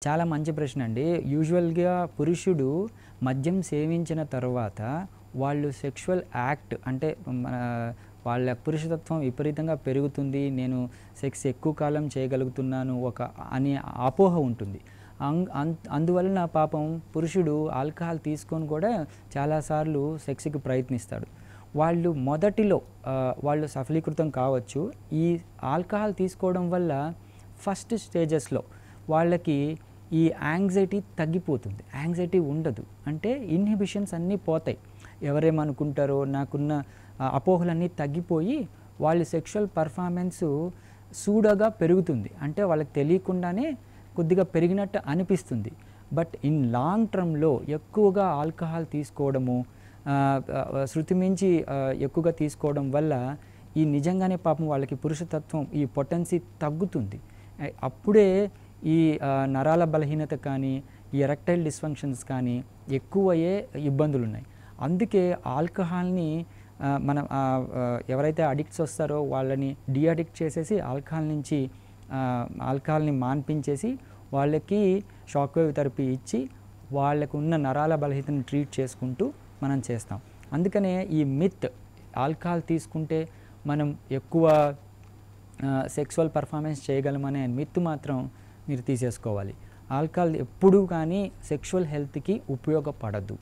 చాలా మంచి ప్రశ్న అండి యూజువల్గా పురుషుడు మద్యం సేవించిన తర్వాత వాళ్ళు సెక్షువల్ యాక్ట్ అంటే మన వాళ్ళ పురుషతత్వం విపరీతంగా పెరుగుతుంది నేను సెక్స్ ఎక్కువ కాలం చేయగలుగుతున్నాను ఒక అనే అపోహ ఉంటుంది అం- అం- అందువలన పాపం పురుషుడు ఆల్కహాల్ తీసుకొని కూడా చాలాసార్లు సెక్స్కి ప్రయత్నిస్తాడు వాళ్ళు మొదటిలో ఆ, వాళ్ళు సఫలీకృతం కావచ్చు ఈ ఆల్కహాల్ తీసుకోవడం వల్ల ఫస్ట్ స్టేజెస్లో వాళ్ళకి ఈ యాంగ్జైటీ తగ్గిపోతుంది యాంగ్జైటీ ఉండదు అంటే ఇన్హిబిషన్స్ అన్నీ పోతాయి ఎవరేమనుకుంటారో నాకున్న ఆ, అపోహలన్నీ తగ్గిపోయి వాళ్ళ సెక్షువల్ పర్ఫార్మెన్స్ సూడగా పెరుగుతుంది అంటే వాళ్ళకి తెలియకుండానే కొద్దిగా పెరిగినట్టు అనిపిస్తుంది బట్ ఇన్ లాంగ్ టర్మ్లో ఎక్కువగా ఆల్కహాల్ తీసుకోవడము ఆ, ఆ, శృతి మించి ఆ, ఎక్కువగా తీసుకోవడం వల్ల ఈ నిజంగానే పాపం వాళ్ళకి పురుషతత్వం ఈ పొటెన్సీ తగ్గుతుంది ఆ, అప్పుడే ఈ ఆ, నరాల బలహీనత కానీ ఈ ఎరెక్టైల్ డిస్ఫంక్షన్స్ కానీ ఎక్కువయ్యే ఇబ్బందులు ఉన్నాయి అందుకే ఆల్కహాల్ని ఆ, మనం ఆ, ఆ, ఎవరైతే అడిక్ట్స్ వస్తారో వాళ్ళని డిఅడిక్ట్ చేసేసి ఆల్కహాల్ నుంచి ఆ, ఆల్కహాల్ని మాన్పించేసి వాళ్ళకి షాక్ వేవ్ థెరపీ ఇచ్చి వాళ్ళకు ఉన్న నరాల బలహీనతను ట్రీట్ చేసుకుంటూ మనం చేస్తాం అందుకనే ఈ మిత్ ఆల్కహాల్ తీసుకుంటే మనం ఎక్కువ సెక్సువల్ పర్ఫార్మెన్స్ చేయగలమనే మిత్ మాత్రం మీరు తీసేసుకోవాలి ఆల్కహాల్ ఎప్పుడూ కానీ సెక్షువల్ హెల్త్కి ఉపయోగపడదు